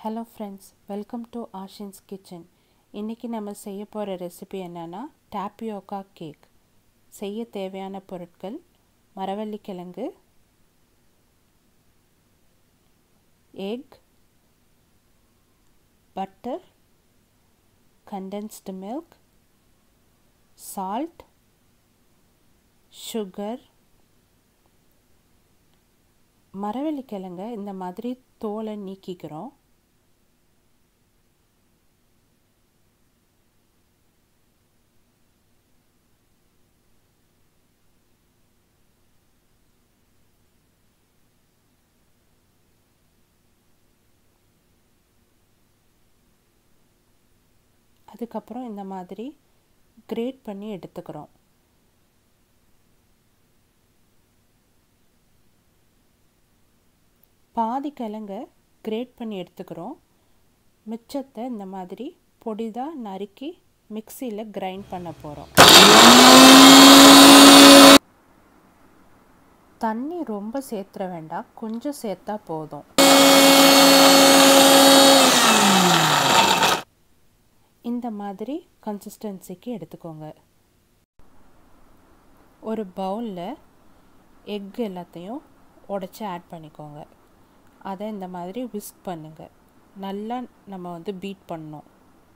hello friends welcome to Ashin's kitchen இன்றைக்கி நம்ம செய்ய போகிற ரெசிபி என்னென்னா டாப்பியோக்கா கேக் செய்ய தேவையான பொருட்கள் மரவள்ளிக்கிழங்கு egg butter condensed milk salt sugar மரவள்ளிக்கிழங்க இந்த மாதிரி தோலை நீக்கிக்கிறோம் அதுக்கப்புறம் இந்த மாதிரி கிரேட் பண்ணி எடுத்துக்கிறோம் பாதி கிழங்க கிரேட் பண்ணி எடுத்துக்கிறோம் மிச்சத்தை இந்த மாதிரி பொடிதாக நறுக்கி மிக்சியில் கிரைண்ட் பண்ண போகிறோம் தண்ணி ரொம்ப சேர்த்துற வேண்டாம் கொஞ்சம் சேர்த்தா போதும் இந்த மாதிரி கன்சிஸ்டன்சிக்கு எடுத்துக்கோங்க ஒரு பவுலில் எக் எல்லாத்தையும் உடச்சி ஆட் பண்ணிக்கோங்க அதை இந்த மாதிரி விஸ்க் பண்ணுங்கள் நல்லா நம்ம வந்து பீட் பண்ணணும்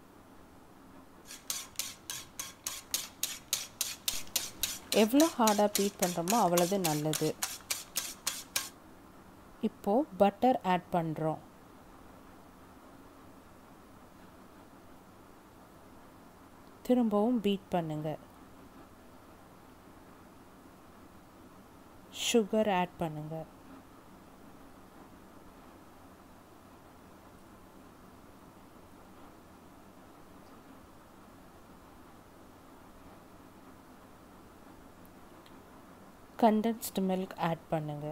எவ்வளோ ஹார்டாக பீட் பண்ணுறோமோ அவ்வளோது நல்லது இப்போது பட்டர் ஆட் பண்ணுறோம் திரும்பவும் பீட் பண்ணுங்க சுகர் ஆட் பண்ணுங்க கண்டென்ஸ்டு மில்க் ஆட் பண்ணுங்க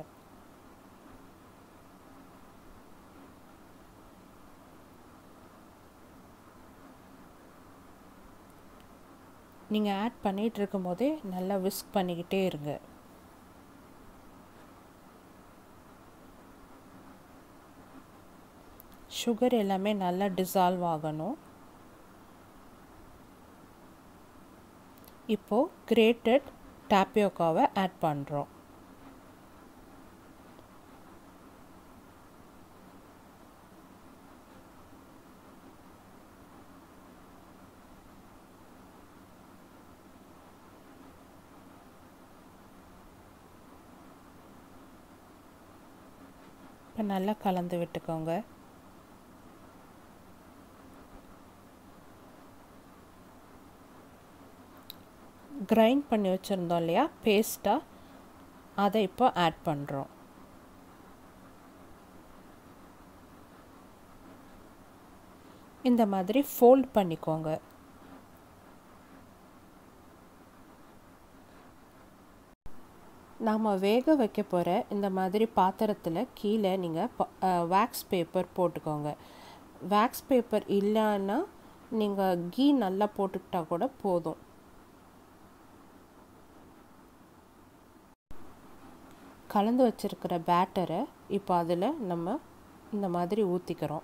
நீங்கள் ஆட் பண்ணிகிட்டு இருக்கும்போதே நல்லா விஸ்க் பண்ணிக்கிட்டே இருங்க சுகர் எல்லாமே நல்லா டிசால்வ் ஆகணும் இப்போது கிரேட்டட் டாப்பியோக்காவை ஆட் பண்ணுறோம் இப்போ நல்லா கலந்து விட்டுக்கோங்க கிரைண்ட் பண்ணி வச்சுருந்தோம் இல்லையா பேஸ்ட்டாக அதை இப்போ ஆட் பண்ணுறோம் இந்த மாதிரி ஃபோல்ட் பண்ணிக்கோங்க நாம் வேக வைக்க போகிற இந்த மாதிரி பாத்திரத்தில் கீழே நீங்கள் வேக்ஸ் பேப்பர் போட்டுக்கோங்க வேக்ஸ் பேப்பர் இல்லைன்னா நீங்கள் கீ நல்லா போட்டுக்கிட்டா கூட போதும் கலந்து வச்சுருக்கிற பேட்டரை இப்போ அதில் நம்ம இந்த மாதிரி ஊற்றிக்கிறோம்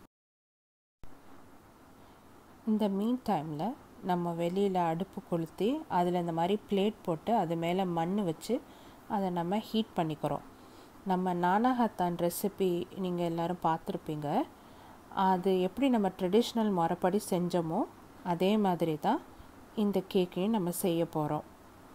இந்த மீன் டைமில் நம்ம வெளியில் அடுப்பு கொளுத்தி அதில் இந்த மாதிரி பிளேட் போட்டு அது மேலே மண் வச்சு அதை நம்ம ஹீட் பண்ணிக்கிறோம் நம்ம நானாகத்தான் ரெசிபி நீங்கள் எல்லோரும் பார்த்துருப்பீங்க அது எப்படி நம்ம ட்ரெடிஷ்னல் முறைப்படி செஞ்சோமோ அதே மாதிரி தான் இந்த கேக்கையும் நம்ம செய்ய போகிறோம்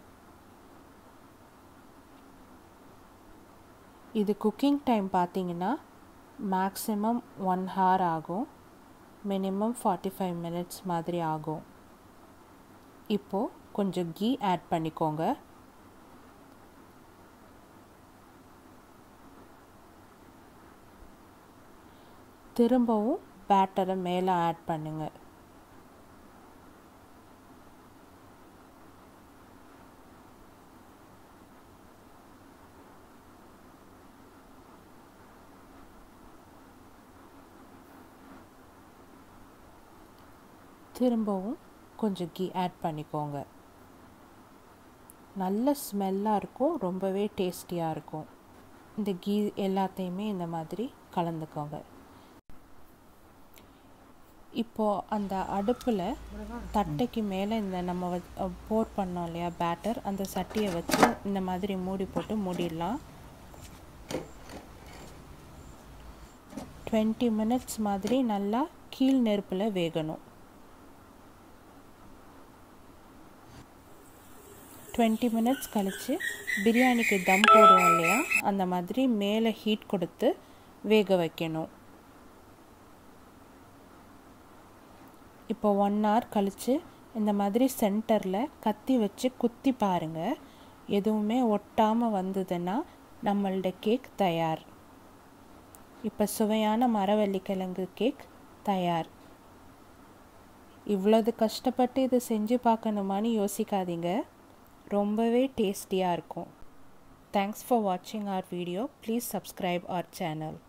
இது குக்கிங் டைம் பார்த்தீங்கன்னா மேக்ஸிமம் ஒன் ஹார் ஆகும் மினிமம் ஃபார்ட்டி ஃபைவ் மினிட்ஸ் மாதிரி ஆகும் இப்போது கொஞ்சம் கீ ஆட் பண்ணிக்கோங்க திரும்பவும் பேட்டரை மேலே ஆட் பண்ணுங்கள் திரும்பவும் கொஞ்சம் கீ ஆட் பண்ணிக்கோங்க நல்ல ஸ்மெல்லாக இருக்கும் ரொம்பவே டேஸ்டியாக இருக்கும் இந்த கீ எல்லாத்தையுமே இந்த மாதிரி கலந்துக்கோங்க இப்போது அந்த அடுப்பில் தட்டைக்கு மேலே இந்த நம்ம வ போர் பண்ணோம் இல்லையா பேட்டர் அந்த சட்டியை வச்சு இந்த மாதிரி மூடி போட்டு மூடிடலாம் டுவெண்ட்டி மினிட்ஸ் மாதிரி நல்லா கீழ் நெருப்பில் வேகணும் டுவெண்ட்டி மினிட்ஸ் கழித்து பிரியாணிக்கு தம் போடுவோம் இல்லையா அந்த மாதிரி மேலே ஹீட் கொடுத்து வேக வைக்கணும் இப்போ ஒன் ஹவர் கழித்து இந்த மாதிரி சென்டரில் கத்தி வச்சு குத்தி பாருங்கள் எதுவுமே ஒட்டாமல் வந்ததுன்னா நம்மள்ட கேக் தயார் இப்போ சுவையான மரவள்ளிக்கிழங்கு கேக் தயார் இவ்வளோது கஷ்டப்பட்டு இதை செஞ்சு பார்க்கணுமான்னு யோசிக்காதீங்க ரொம்பவே டேஸ்டியாக இருக்கும் தேங்க்ஸ் ஃபார் வாட்சிங் our video please subscribe our channel